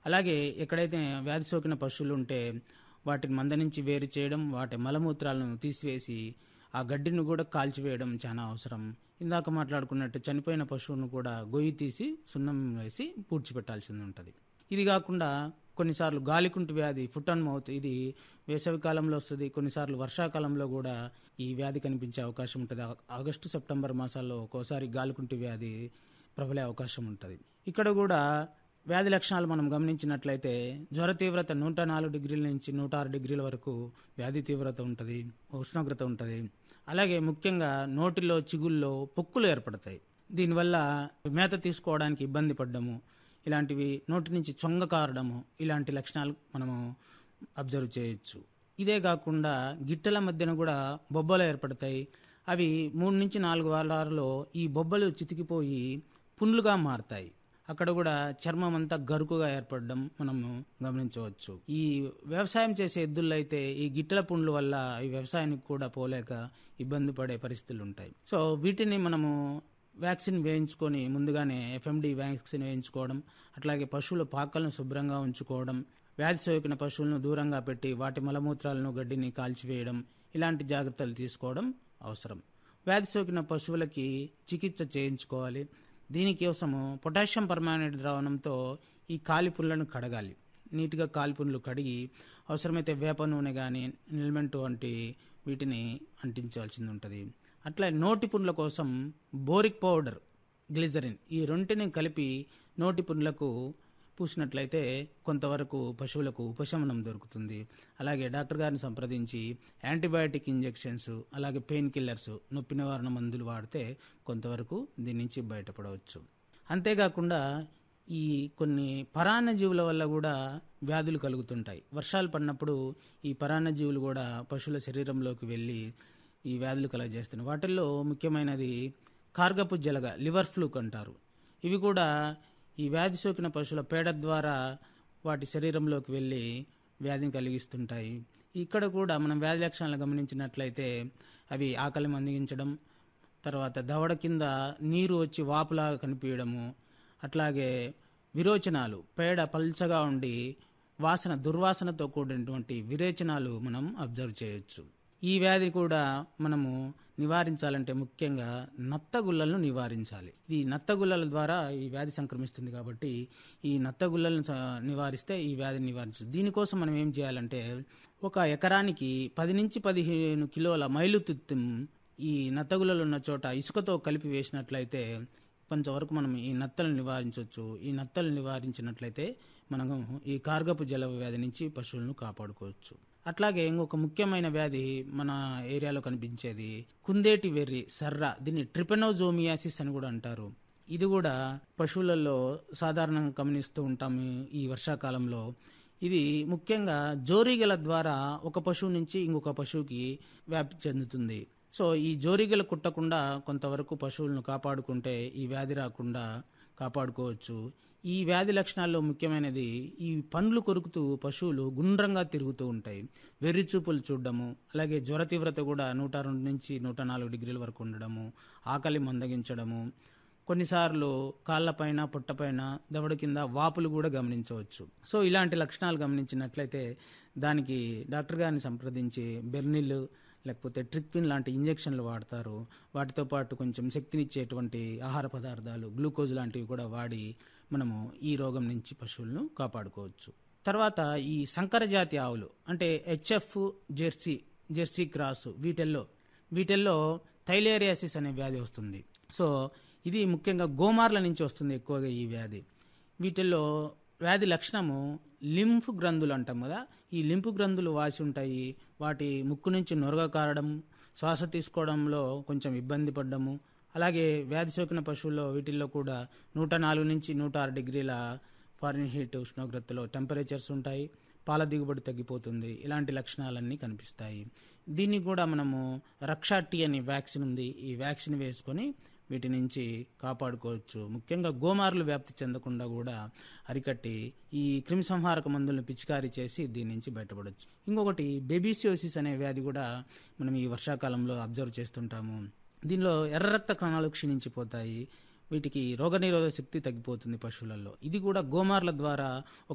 అలాగే ఎక్కడైతే వ్యాధి సోకిన పశువులు ఉంటే వాటిని మంద నుంచి వేరు చేయడం వాటి మలమూత్రాలను తీసివేసి ఆ గడ్డిని కూడా కాల్చివేయడం చాలా అవసరం ఇందాక మాట్లాడుకున్నట్టు చనిపోయిన పశువును కూడా గొయ్యి తీసి సున్నం వేసి పూడ్చిపెట్టాల్సి ఉంటుంది ఇది కాకుండా కొన్నిసార్లు గాలికుంటు వ్యాధి ఫుట్ అండ్ మౌత్ ఇది వేసవి కాలంలో వస్తుంది కొన్నిసార్లు వర్షాకాలంలో కూడా ఈ వ్యాధి కనిపించే అవకాశం ఉంటుంది ఆ- ఆగస్టు సెప్టెంబర్ మాసాల్లో ఒక్కోసారి గాలికుంటు వ్యాధి ప్రబలే అవకాశం ఉంటుంది ఇక్కడ కూడా వ్యాధి లక్షణాలు మనం గమనించినట్లయితే జ్వర తీవ్రత నూట నాలుగు డిగ్రీల నుంచి నూట ఆరు డిగ్రీల వరకు వ్యాధి తీవ్రత ఉంటుంది ఉష్ణోగ్రత ఉంటుంది అలాగే ముఖ్యంగా నోటిలో చిగుల్లో పొక్కులు ఏర్పడతాయి దీనివల్ల మేత తీసుకోవడానికి ఇబ్బంది పడ్డము ఇలాంటివి నోటి నుంచి చొంగ కారడము ఇలాంటి లక్షణాలు మనము అబ్జర్వ్ చేయొచ్చు ఇదే కాకుండా గిట్టెల మధ్యన కూడా బొబ్బలు ఏర్పడతాయి అవి మూడు నుంచి నాలుగు వారాల్లో ఈ బొబ్బలు చితికిపోయి పుండ్లుగా మారతాయి అక్కడ కూడా చర్మం అంతా గరుకుగా ఏర్పడడం మనము గమనించవచ్చు ఈ వ్యవసాయం చేసే ఎద్దుల్లో అయితే ఈ గిట్టెల పుండ్ల వల్ల ఈ వ్యవసాయానికి కూడా పోలేక ఇబ్బంది పడే పరిస్థితులు ఉంటాయి సో వీటిని మనము వ్యాక్సిన్ వేయించుకొని ముందుగానే ఎఫ్ఎండి వ్యాక్సిన్ వేయించుకోవడం అట్లాగే పశువుల పాకలను శుభ్రంగా ఉంచుకోవడం వ్యాధి సోకిన పశువులను దూరంగా పెట్టి వాటి మలమూత్రాలను గడ్డిని కాల్చివేయడం ఇలాంటి జాగ్రత్తలు తీసుకోవడం అవసరం వ్యాధి సోకిన పశువులకి చికిత్స చేయించుకోవాలి దీనికోసము పొటాషియం పర్మానెంట్ ద్రావణంతో ఈ కాలిపుల్లను కడగాలి నీట్గా కాలిపుండ్లు కడిగి అవసరమైతే వేప నూనె కానీ నిల్మెంట్ వంటి వీటిని అంటించాల్సింది ఉంటుంది అట్లా నోటి పుండ్ల కోసం బోరిక్ పౌడర్ గ్లిజరిన్ ఈ రెంటిని కలిపి నోటి పుండ్లకు పూసినట్లయితే కొంతవరకు పశువులకు ఉపశమనం దొరుకుతుంది అలాగే డాక్టర్ గారిని సంప్రదించి యాంటీబయాటిక్ ఇంజెక్షన్స్ అలాగే పెయిన్ కిల్లర్స్ నొప్పి నివారణ మందులు వాడితే కొంతవరకు దీని నుంచి బయటపడవచ్చు అంతేకాకుండా ఈ కొన్ని పరాన్న జీవుల వల్ల కూడా వ్యాధులు కలుగుతుంటాయి వర్షాలు పడినప్పుడు ఈ పరాన్న జీవులు కూడా పశువుల శరీరంలోకి వెళ్ళి ఈ వ్యాధులు కలగజేస్తున్నాయి వాటిల్లో ముఖ్యమైనది కార్గపు జలగ లివర్ ఫ్లూక్ అంటారు ఇవి కూడా ఈ వ్యాధి సోకిన పశువుల పేడ ద్వారా వాటి శరీరంలోకి వెళ్ళి వ్యాధిని కలిగిస్తుంటాయి ఇక్కడ కూడా మనం వ్యాధి లక్షణాలు గమనించినట్లయితే అవి ఆకలి మందించడం తర్వాత దవడ కింద నీరు వచ్చి వాపులాగా కనిపించడము అట్లాగే విరోచనాలు పేడ పల్చగా ఉండి వాసన దుర్వాసనతో కూడినటువంటి విరేచనాలు మనం అబ్జర్వ్ చేయొచ్చు ఈ వ్యాధి కూడా మనము నివారించాలంటే ముఖ్యంగా నత్తగుల్లలను నివారించాలి ఈ నత్తగుల్లల ద్వారా ఈ వ్యాధి సంక్రమిస్తుంది కాబట్టి ఈ నత్తగుల్లలను స- నివారిస్తే ఈ వ్యాధిని నివారించవచ్చు దీనికోసం మనం ఏం చేయాలంటే ఒక ఎకరానికి పది నుంచి పదిహేను కిలోల మైలుతుత్తం ఈ నత్తగుల్లలు ఉన్న చోట ఇసుకతో కలిపి వేసినట్లయితే కొంతవరకు మనం ఈ నత్తలను నివారించవచ్చు ఈ నత్తలను నివారించినట్లయితే మనము ఈ కార్గపు జల వ్యాధి నుంచి పశువులను కాపాడుకోవచ్చు అట్లాగే ఇంకొక ముఖ్యమైన వ్యాధి మన ఏరియాలో కనిపించేది కుందేటి వెర్రి సర్ర దీన్ని ట్రిపెనోజోమియాసిస్ అని కూడా అంటారు ఇది కూడా పశువులలో సాధారణంగా గమనిస్తూ ఉంటాము ఈ వర్షాకాలంలో ఇది ముఖ్యంగా జోరీగల ద్వారా ఒక పశువు నుంచి ఇంకొక పశువుకి వ్యాప్తి చెందుతుంది సో ఈ జోరీగలు కుట్టకుండా కొంతవరకు పశువులను కాపాడుకుంటే ఈ వ్యాధి రాకుండా కాపాడుకోవచ్చు ఈ వ్యాధి లక్షణాల్లో ముఖ్యమైనది ఈ పండ్లు కొరుకుతూ పశువులు గుండ్రంగా తిరుగుతూ ఉంటాయి వెర్రి చూపులు చూడడము అలాగే జ్వర తీవ్రత కూడా నూట రెండు నుంచి నూట నాలుగు డిగ్రీల వరకు ఉండడము ఆకలి మందగించడము కొన్నిసార్లు కాళ్ళపైన పుట్టపైన దవడ కింద వాపులు కూడా గమనించవచ్చు సో ఇలాంటి లక్షణాలు గమనించినట్లయితే దానికి డాక్టర్ గారిని సంప్రదించి బెర్నిల్ లేకపోతే ట్రిక్పిన్ లాంటి ఇంజెక్షన్లు వాడతారు వాటితో పాటు కొంచెం శక్తినిచ్చేటువంటి ఆహార పదార్థాలు గ్లూకోజ్ లాంటివి కూడా వాడి మనము ఈ రోగం నుంచి పశువులను కాపాడుకోవచ్చు తర్వాత ఈ సంకర జాతి ఆవులు అంటే హెచ్ఎఫ్ జెర్సీ జెర్సీ క్రాస్ వీటిల్లో వీటిల్లో థైలేరియాసిస్ అనే వ్యాధి వస్తుంది సో ఇది ముఖ్యంగా గోమార్ల నుంచి వస్తుంది ఎక్కువగా ఈ వ్యాధి వీటిల్లో వ్యాధి లక్షణము లింఫ్ గ్రంథులు అంటాం కదా ఈ లింఫ్ గ్రంథులు వాసి ఉంటాయి వాటి ముక్కు నుంచి నొరగ కారడం శ్వాస తీసుకోవడంలో కొంచెం ఇబ్బంది పడ్డము అలాగే వ్యాధి సోకిన పశువుల్లో వీటిల్లో కూడా నూట నాలుగు నుంచి నూట ఆరు డిగ్రీల ఫారిన్ హీట్ ఉష్ణోగ్రతలో టెంపరేచర్స్ ఉంటాయి పాల దిగుబడి తగ్గిపోతుంది ఇలాంటి లక్షణాలన్నీ కనిపిస్తాయి దీన్ని కూడా మనము రక్షా టీ అనే వ్యాక్సిన్ ఉంది ఈ వ్యాక్సిన్ వేసుకొని వీటి నుంచి కాపాడుకోవచ్చు ముఖ్యంగా గోమార్లు వ్యాప్తి చెందకుండా కూడా అరికట్టి ఈ క్రిమిసంహారక మందులను పిచికారీ చేసి దీని నుంచి బయటపడవచ్చు ఇంకొకటి బెబీసియోసిస్ అనే వ్యాధి కూడా మనం ఈ వర్షాకాలంలో అబ్జర్వ్ చేస్తుంటాము దీనిలో ఎర్ర రక్త కణాలు క్షీణించిపోతాయి వీటికి రోగనిరోధక శక్తి తగ్గిపోతుంది పశువులలో ఇది కూడా గోమార్ల ద్వారా